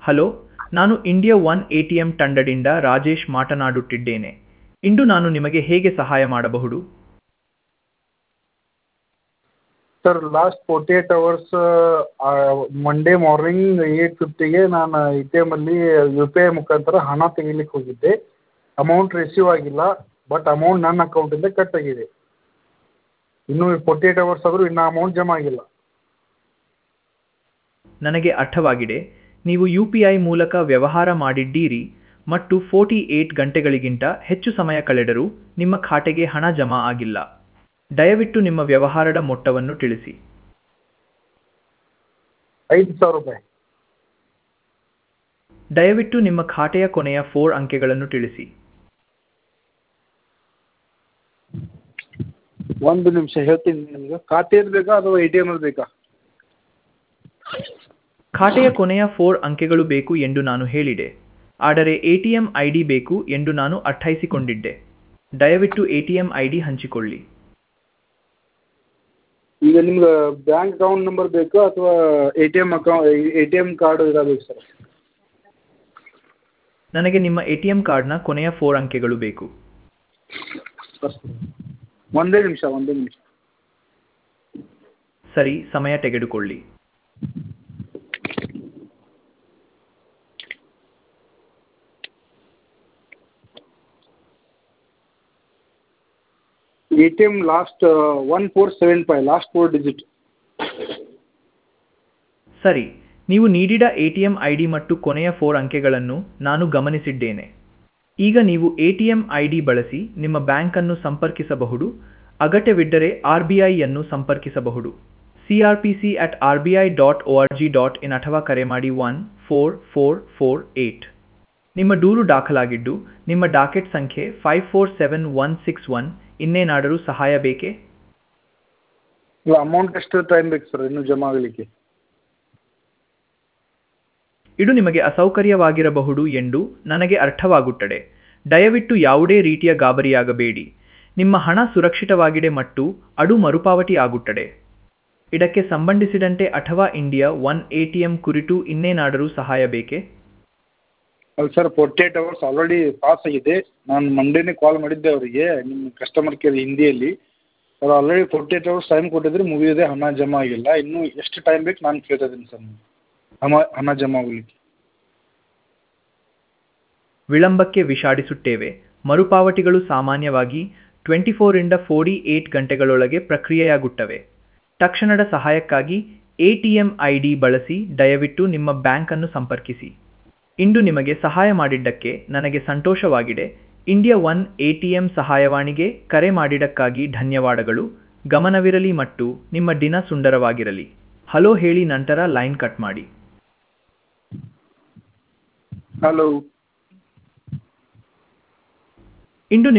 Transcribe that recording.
hello ನಾನು India one A T M ತಂಡದಿಂದ ರಾಜೇಶ್ ಮಾತನಾಡುತ್ತಿದ್ದೇನೆ ಇಂದು ನಾನು ನಿಮಗೆ ಹೇಗೆ ಸಹಾಯ ಮಾಡಬಹುದು sir last forty eight hours Monday morning eight ಫಿಫ್ಟಿಗೆ ನಾನು ಎ ಟಿ ಎಮ್ಮಲ್ಲಿ ಯು ಪಿ ಐ ಮುಖಾಂತರ ಹಣ ತೆಗಿಲಿಕ್ಕೆ ಹೋಗಿದ್ದೆ ಅಮೌಂಟ್ ರಿಸೀವ್ ಆಗಿಲ್ಲ ಬಟ್ ಅಮೌಂಟ್ ನನ್ನ ಅಕೌಂಟಿಂದ ಕಟ್ ಆಗಿದೆ ಇನ್ನೂ ಫೋರ್ಟಿ ಏಟ್ ಅವರ್ಸ್ ಆದರೂ ಇನ್ನೂ ಅಮೌಂಟ್ ಜಮಾ ಆಗಿಲ್ಲ ನನಗೆ ಅರ್ಥವಾಗಿದೆ ನೀವು ಯು ಪಿ ಐ ಮೂಲಕ ವ್ಯವಹಾರ ಮಾಡಿದ್ದೀರಿ ಮತ್ತು ಫೋರ್ಟಿ ಏಟ್ ಗಂಟೆಗಳಿಗಿಂತ ಹೆಚ್ಚು ಸಮಯ ಕಳೆದರೂ ನಿಮ್ಮ ಖಾತೆಗೆ ಹಣ ಜಮಾ ಆಗಿಲ್ಲ ದಯವಿಟ್ಟು ನಿಮ್ಮ ವ್ಯವಹಾರದ ಮೊತ್ತವನ್ನು ತಿಳಿಸಿ ಐದು ಸಾವಿರ ರೂಪಾಯಿ ದಯವಿಟ್ಟು ನಿಮ್ಮ ಖಾತೆಯ ಕೊನೆಯ ಫೋರ್ ಅಂಕೆಗಳನ್ನು ತಿಳಿಸಿ ಒಂದು ನಿಮಿಷ ಹೇಳ್ತೀನಿ ನಿಮ್ಗೆ ಖಾತೆಯಲ್ಲಿ ಬೇಕಾ ಅಥವಾ ಎ ಟಿ ಎಮಲ್ಲಿ ಬೇಕಾ ಖಾತೆಯ ಕೊನೆಯ ಫೋರ್ ಅಂಕೆಗಳು ಬೇಕು ಎಂದು ನಾನು ಹೇಳಿದೆ ಆದರೆ A T M I D ಬೇಕು ಎಂದು ನಾನು ಅರ್ಥೈಸಿಕೊಂಡಿದ್ದೆ ದಯವಿಟ್ಟು A T M I D ಹಂಚಿಕೊಳ್ಳಿ ಈಗ ನಿಮ್ಗೆ ಬ್ಯಾಂಕ್ ಅಕೌಂಟ್ ನಂಬರ್ ಬೇಕಾ ಅಥವಾ ಎ ಟಿ ಎಮ್ ಅಕೌ ಎ ಟಿ ಎಮ್ ಕಾರ್ಡ್ ಇರಬೇಕು ಸರ್ ನನಗೆ ನಿಮ್ಮ ಎ ಟಿ ಎಂ ಕಾರ್ಡ್ನ ಕೊನೆಯ ಫೋರ್ ಅಂಕೆಗಳು ಬೇಕು ಒಂದೇ ನಿಮಿಷ ಒಂದೇ ನಿಮಿಷ ಸರಿ ಸಮಯ ತೆಗೆದುಕೊಳ್ಳಿ A T M last one four seven five last four digit ಸರಿ ನೀವು ನೀಡಿದ A T M I D ಮತ್ತು ಕೊನೆಯ ಫೋರ್ ಅಂಕೆಗಳನ್ನು ನಾನು ಗಮನಿಸಿದ್ದೇನೆ ಈಗ ನೀವು A T M I D ಬಳಸಿ ನಿಮ್ಮ ಬ್ಯಾಂಕನ್ನು ಸಂಪರ್ಕಿಸಬಹುದು ಅಗತ್ಯವಿದ್ದರೆ ಆರ್ ಬಿ ಐಯನ್ನು ಸಂಪರ್ಕಿಸಬಹುದು C R P C at R B I dot O R G dot in ಅಥವಾ ಕರೆ ಮಾಡಿ one four four four eight ನಿಮ್ಮ ದೂರು ದಾಖಲಾಗಿದ್ದು ನಿಮ್ಮ ಡಾಕೆಟ್ ಸಂಖ್ಯೆ five four seven one six one ಇನ್ನೇನಾದರೂ ಸಹಾಯ ಬೇಕೇ ಇಲ್ಲ ಅಮೌಂಟ್ ಎಷ್ಟು ಟೈಮ್ ಬೇಕು ಸರ್ ಇನ್ನೂ ಜಮಾ ಆಗಲಿಕ್ಕೆ ಇದು ನಿಮಗೆ ಅಸೌಕರ್ಯವಾಗಿರಬಹುದು ಎಂದು ನನಗೆ ಅರ್ಥವಾಗುತ್ತದೆ ದಯವಿಟ್ಟು ಯಾವುದೇ ರೀತಿಯ ಗಾಬರಿಯಾಗಬೇಡಿ ನಿಮ್ಮ ಹಣ ಸುರಕ್ಷಿತವಾಗಿದೆ ಮತ್ತು ಅದು ಮರುಪಾವತಿ ಆಗುತ್ತದೆ ಇದಕ್ಕೆ ಸಂಬಂಧಿಸಿದಂತೆ ಅಥವಾ India one A T M ಕುರಿತು ಇನ್ನೇನಾದರೂ ಸಹಾಯ ಬೇಕೇ ಅಲ್ಲ sir forty eight hours already pass ಆಗಿದೆ ನಾನು ಮಂಡೇನೇ ಕಾಲ್ ಮಾಡಿದ್ದೆ ಅವರಿಗೆ ನಿಮ್ಮ ಕಸ್ಟಮರ್ ಕೇರ್ ಹಿಂದಿಯಲ್ಲಿ ಅವ್ರು already forty eight hours time ಕೊಟ್ಟಿದ್ರೆ ಮುಗಿದಿದೆ ಹಣ ಜಮಾ ಆಗಿಲ್ಲ ಇನ್ನೂ ಎಷ್ಟು ಟೈಮ್ ಬೇಕು ನಾನು ಕೇಳ್ತಾ ಇದ್ದೀನಿ ಸರ್ ಹಣ ಹಣ ಜಮಾ ಆಗಲಿಕ್ಕೆ ವಿಳಂಬಕ್ಕೆ ವಿಷಾದಿಸುತ್ತೇವೆ ಮರುಪಾವತಿಗಳು ಸಾಮಾನ್ಯವಾಗಿ ಟ್ವೆಂಟಿ ಫೋರಿಂದ ಫೋರ್ಟಿ ಏಟ್ ಗಂಟೆಗಳೊಳಗೆ ಪ್ರಕ್ರಿಯೆಯಾಗುತ್ತವೆ ತಕ್ಷಣದ ಸಹಾಯಕ್ಕಾಗಿ A T M I D ಬಳಸಿ ದಯವಿಟ್ಟು ನಿಮ್ಮ ಬ್ಯಾಂಕನ್ನು ಸಂಪರ್ಕಿಸಿ ಇಂದು ನಿಮಗೆ ಸಹಾಯ ಮಾಡಿದ್ದಕ್ಕೆ ನನಗೆ ಸಂತೋಷವಾಗಿದೆ India one A T M ಸಹಾಯವಾಣಿಗೆ ಕರೆ ಮಾಡಿದ್ದಕ್ಕಾಗಿ ಧನ್ಯವಾದಗಳು ಗಮನವಿರಲಿ ಮತ್ತು ನಿಮ್ಮ ದಿನ ಸುಂದರವಾಗಿರಲಿ ಹಲೋ ಹೇಳಿ ನಂತರ ಲೈನ್ ಕಟ್ ಮಾಡಿ ಹಲೋ ಇಂದು